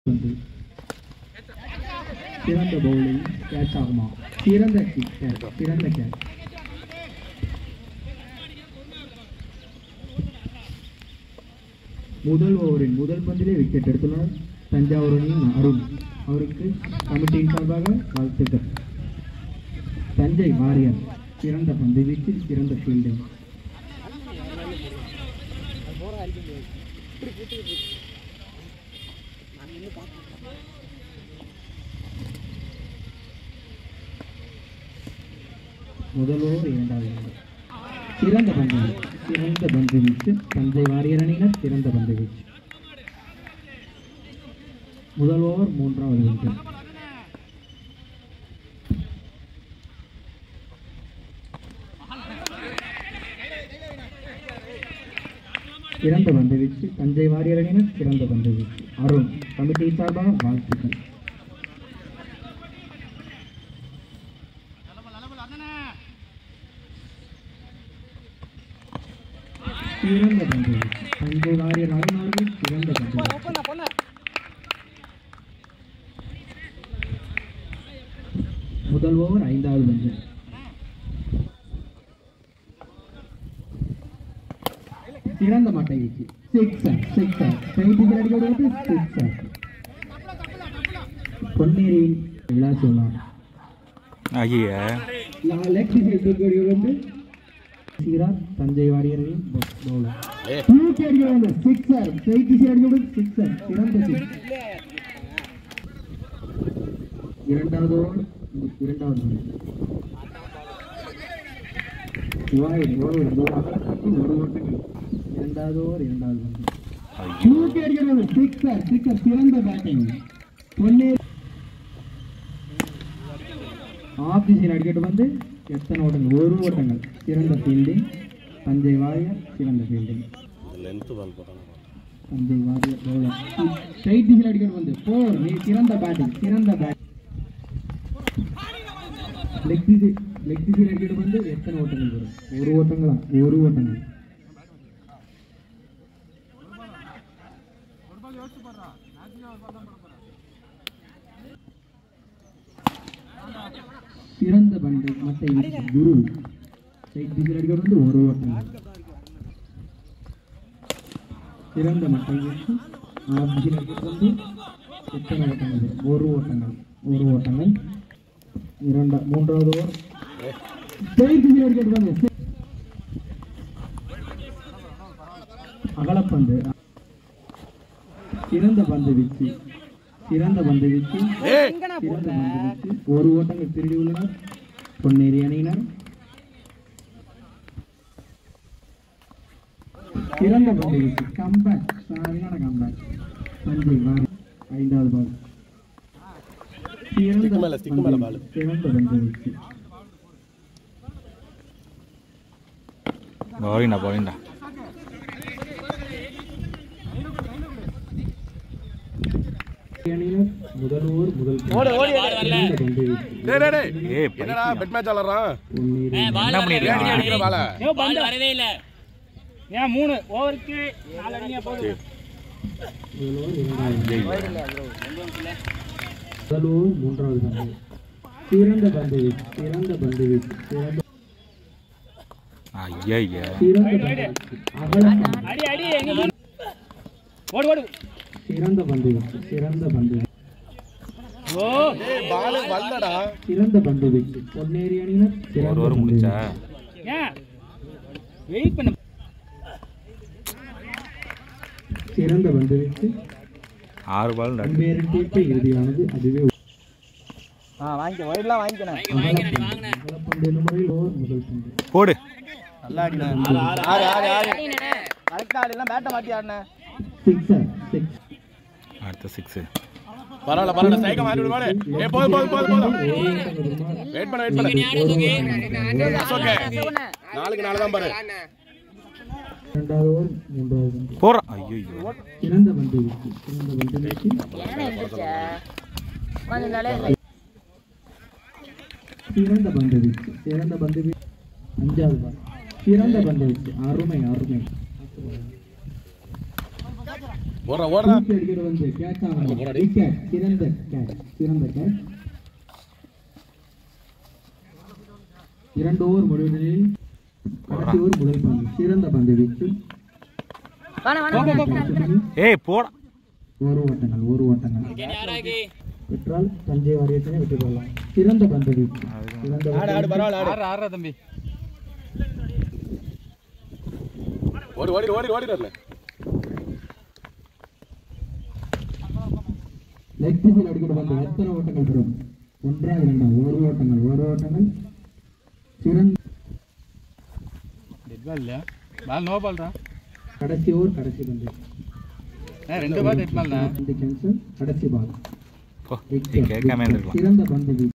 வந்து சிறந்த bowling catch ஆகுமா சிறந்த கேட்ச் சிறந்த கேட்ச் முதல் ஓவரின் முதல் பந்திலே விக்கெட் எடுத்துள்ளார் தஞ்சாவூர் அணியின் அருண் அவருக்கு கமிட்டியின் சார்பாக வாழ்த்துக்கள் தஞ்சை வாரியர் சிறந்த பந்து வீச்சு சிறந்த ஃபீல்டிங் முதல் ஓவர் இரண்டாவது ஓவர் சிறந்த பந்து வீச்சு சிறந்த பந்து வீச்சு தஞ்சை வாரியர் அணியினர் சிறந்த பந்து வீச்சு முதல் ஓவர் மூன்றாவது விக்கெட் சிறந்த பந்து வீச்சு தஞ்சை வாரியர் அணியினர் சிறந்த பந்து வீச்சு அருண் கமிட்டி சார்பாக வாழ்த்துக்கள் சிறந்த பந்து வீச்சு தஞ்சை வாரியர் அருண் அவர்கள் சிறந்த பந்து வீச்சு முதல் ஓவர் ஐந்தாவது பந்து சிறந்த மட்டை வீச்சு சிக்ஸர் சிக்ஸர் ஸ்ட்ரைட்டில் அடிக்கிறது சிக்ஸர் பொன்னேரியின் விழா சொல்லலாம் ஐயா லெக் சைடு தூக்கி வந்து சீரார் தஞ்சை வாரியரின் பவுலர் தூக்கி அடிக்கிறது சிக்ஸர் ஸ்ட்ரைட் சைடு அடிக்கிறது சிக்ஸர் சிறந்த சிக்ஸ் இரண்டாவது ஓவர் இரண்டாவது ஓவர் வாய் ஓவர் ஒரு ஓட்டங்கள் இரண்டாவது ஓவர் இரண்டாவது பந்து தூக்கி அடிக்கிறது சிக்ஸர் சிக்ஸர் சிறந்த batting Ponneri off the side அடிக்கட்டு வந்து எத்தனை ஓட்டங்கள் ஒரு ஓட்டங்கள் சிறந்த ஃபீல்டிங் தஞ்சை வாரியர் சிறந்த fielding Thanjai warrior bowler straight திசையில் அடிக்கட்டு வந்து போர் நீ சிறந்த பேட்டிங் சிறந்த பேட் லெக் திசை லெக் திசையில் அடிக்கட்டு வந்து எத்தனை ஓட்டங்கள் வரும் ஒரு ஓட்டங்களா ஒரு ஓட்டங்கள் சிறந்த பந்து மட்டை வீச்சு குரு ஸ்ட்ரைட் திசையில் அடிக்கட்டு வந்து ஒரு ஓட்டங்கள் சிறந்த மட்டை வீச்சு ஆஃப் திசையில் அடிக்கட்டு வந்து எத்தனை ஓட்டங்கள் வரும் ஒரு ஓட்டங்கள் ஒரு ஓட்டங்கள் இரண்டா மூன்றாவது ஓவர் ஸ்ட்ரைட் திசையில் அடிக்கட்டு வந்து அகலப்பந்து சிறந்த பந்து வீச்சு சிறந்த பந்து வீச்சு சிறந்த பந்து வீச்சு ஒரு ஓட்டங்கள் திருடி உள்ளனர் பொன்னேரி அணியினர் சிறந்த பந்து வீச்சு கம்பேக் சரியான கம்பேக் தஞ்சை வாரி ஐந்தாவது பால் சிறந்த பந்து வீச்சு, சிறந்த பந்து வீச்சு போலிண்டா போலிண்டா அணியினர் முதல் ஓவர் முதல் சிறந்த பந்து வீச்சு ஏய் என்னடா பெட் மேட்ச் விளாடுறான் பொன்னேரி என்ன பண்ணிருக்கான் அடிக்கிற பால பால் வரவே இல்ல ஏன் மூணு ஓவருக்கு நாலு அடிங்க போதும் முதல் ஓவர் இரண்டாவது முதல் ஓவர் மூன்றாவது பந்து சிறந்த பந்து வீச்சு சிறந்த பந்து வீச்சு சிறந்த ஐயா ஐயா சிறந்த பந்து வீச்சு அகலப்பந்து அடி அடி எங்க மூணு ஓடு ஓடு சிறந்த பந்து வீச்சு சிறந்த பந்து வீச்சு ஓ ஏய் பால் வரலடா சிறந்த பந்து வீச்சு பொன்னேரி அணியினர் ஒரு சிறந்த ஓவர் பந்து முடிச்சா வீச்சு. ஏன் வெயிட் பண்ண சிறந்த பந்து வீச்சு ஆறு பால் அம்பேரின் தீர்ப்பு இறுதியானது அதுவே ஆ வாங்கிக்க ஒயிட்லாம் வாங்கிக்கணும் அகலப்பந்து அகலப்பந்து என்னும் முறையில் ஓவர் முதல் பந்து போடு நல்லா ஆடினேன் ஆறு ஆறு ஆறு கரெக்டாக ஆடிலாம் பேட்டை மாட்டி ஆடினேன் சிக்ஸர் சிக்ஸ் அடுத்த சிக்ஸு பரவாயில்ல பரவாயில்ல சைக்கிள் மாட்டி விடு பாரு ஏய் போதும் போதும் போதும் போதும் வெயிட் பண்ண வெயிட் பண்ண ஓகே நாளைக்கு நாளை தான் பாரு இரண்டாவது ஓவர் மூன்றாவது பந்து போடுறான் ஐயோ ஐயோ சிறந்த பந்து வீச்சு சிறந்த பந்து வீச்சு சிறந்த பந்து வீச்சு சிறந்த பந்து வீச்சு அஞ்சாவது பால் சிறந்த பந்து வீச்சு அருமை அருமை ஓடுறா ஓடுறா தூக்கி அடிக்கிறது வந்து கேட்ச் ஆகணும் விக்கெட் சிறந்த கேட்ச் சிறந்த கேட்ச் இரண்டு ஓவர் முடிவுகளில் கடைசி ஓவர் முதல் பந்து சிறந்த பந்து வீச்சு ஏய் போடா ஒரு ஓட்டங்கள் ஒரு ஓட்டங்கள் பெற்றால் தஞ்சை வாரியத்தினை வெற்றி கொள்ளலாம் சிறந்த பந்து வீச்சு சிறந்த ஆடு ஆடு பந்து பரவாயில்ல ஆடு ஓடி ஓடி ஓடி ஓடிடுறல லெக் பீஸில் அடிக்கிற பந்து எத்தனை ஓட்டங்கள் பெறும் ஒன்றா இரண்டா ஒரு ஓட்டங்கள் ஒரு ஓட்டங்கள் சிறந்த டெட் பால் இல்ல பால் நோ பால் தான் கடைசி ஓவர் கடைசி பந்து ரெண்டு பால் டெட் பால் தான் பந்து கேன்சல் கடைசி பால் போ நீ கேட்காம இருந்திருக்கலாம் சிறந்த பந்து வீச்சு